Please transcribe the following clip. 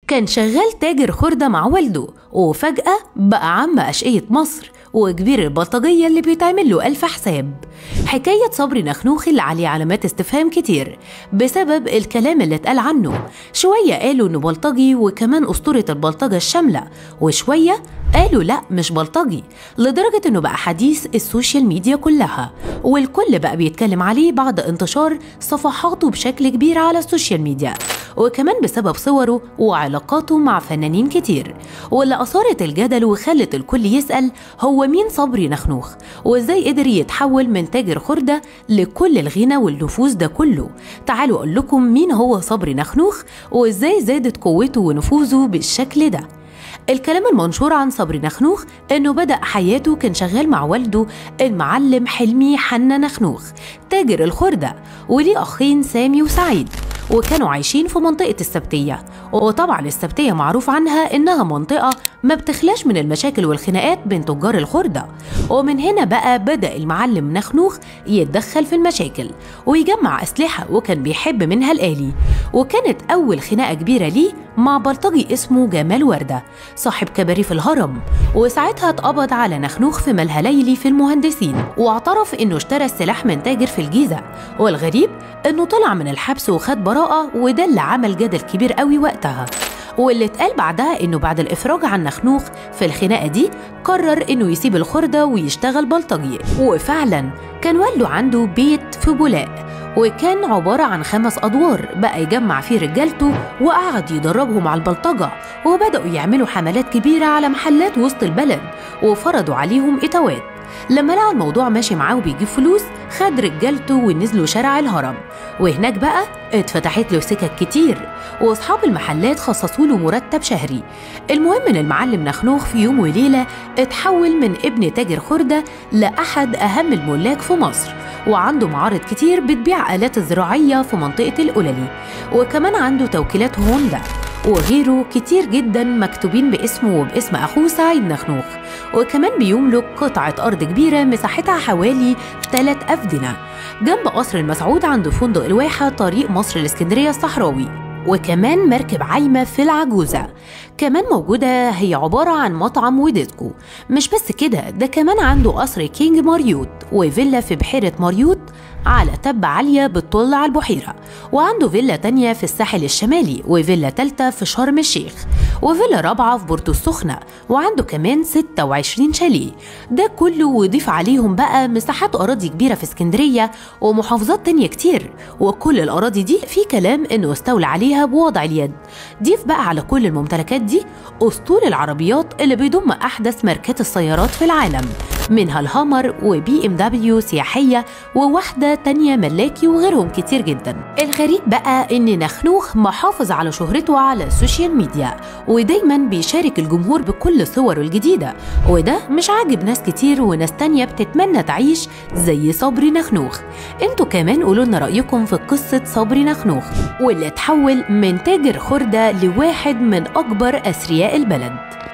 كان شغال تاجر خردة مع والده وفجأة بقى عم أشقية مصر وكبير البلطجية اللي بيتعمل له ألف حساب حكاية صبري نخنوخ اللي عليه علامات استفهام كتير بسبب الكلام اللي اتقال عنه شوية قالوا إنه بلطجي وكمان أسطورة البلطجة الشاملة وشوية قالوا لا مش بلطجي لدرجة إنه بقى حديث السوشيال ميديا كلها والكل بقى بيتكلم عليه بعد انتشار صفحاته بشكل كبير على السوشيال ميديا وكمان بسبب صوره وعلاقاته مع فنانين كتير واللي أثارت الجدل وخلت الكل يسأل هو مين صبري نخنوخ وإزاي قدر يتحول من تاجر خردة لكل الغنى والنفوذ ده كله تعالوا أقول لكم مين هو صبري نخنوخ وإزاي زادت قوته ونفوذه بالشكل ده الكلام المنشور عن صبري نخنوخ انه بدا حياته كان شغال مع والده المعلم حلمي حنا نخنوخ تاجر الخرده وليه اخين سامي وسعيد وكانوا عايشين في منطقة السبتية وطبعا السبتية معروف عنها إنها منطقة ما بتخلاش من المشاكل والخناقات بين تجار الخردة ومن هنا بقى بدأ المعلم نخنوخ يتدخل في المشاكل ويجمع أسلحة وكان بيحب منها الآلي وكانت أول خناقة كبيرة ليه مع بلطجي اسمه جمال وردة صاحب كباري في الهرم وساعتها اتقبض على نخنوخ في ملهى ليلي في المهندسين واعترف انه اشترى السلاح من تاجر في الجيزة والغريب انه طلع من الحبس وخد براءة وده اللي عمل جدل كبير قوي وقتها واللي اتقال بعدها انه بعد الافراج عن نخنوخ في الخناقه دي قرر انه يسيب الخرده ويشتغل بلطجي وفعلا كان والده عنده بيت في بولاق وكان عبارة عن خمس أدوار بقى يجمع فيه رجالته وقعد يدربهم على البلطجة وبدأوا يعملوا حملات كبيرة على محلات وسط البلد وفرضوا عليهم إتاوات لما لقى الموضوع ماشي معاه وبيجيب فلوس خد رجالته ونزلوا شارع الهرم وهناك بقى اتفتحت له سكك كتير واصحاب المحلات خصصوا له مرتب شهري المهم ان المعلم نخنوخ في يوم وليله اتحول من ابن تاجر خرده لاحد اهم الملاك في مصر وعنده معارض كتير بتبيع آلات الزراعية في منطقة القللي وكمان عنده توكيلات هوندا وغيره كتير جدا مكتوبين باسمه وباسم أخوه سعيد نخنوخ وكمان بيملك قطعة أرض كبيرة مساحتها حوالي 3 أفدنة جنب قصر المسعود عند فندق الواحة طريق مصر الإسكندرية الصحراوي وكمان مركب عايمة في العجوزة كمان موجودة هي عبارة عن مطعم وديسكو مش بس كده ده كمان عنده قصر كينج ماريوت وفيلا في بحيرة ماريوت على تبة عالية بتطل على البحيرة وعنده فيلا تانية في الساحل الشمالي وفيلا تالتة في شرم الشيخ وفيلا رابعة في بورتو السخنة وعنده كمان 26 شاليه ده كله وضيف عليهم بقى مساحات أراضي كبيرة في اسكندرية ومحافظات تانية كتير وكل الأراضي دي في كلام إنه استولى عليها بوضع اليد ضيف بقى على كل الممتلكات دي أسطول العربيات اللي بيضم أحدث ماركات السيارات في العالم منها الهامر وبي ام دبليو سياحية وواحدة تانية ملاكي وغيرهم كتير جدا الغريب بقى ان نخنوخ محافظ على شهرته على السوشيال ميديا ودايما بيشارك الجمهور بكل صوره الجديدة وده مش عاجب ناس كتير وناس تانية بتتمنى تعيش زي صبري نخنوخ انتوا كمان قولوا لنا رأيكم في قصة صبري نخنوخ واللي اتحول من تاجر خردة لواحد من أكبر أثرياء البلد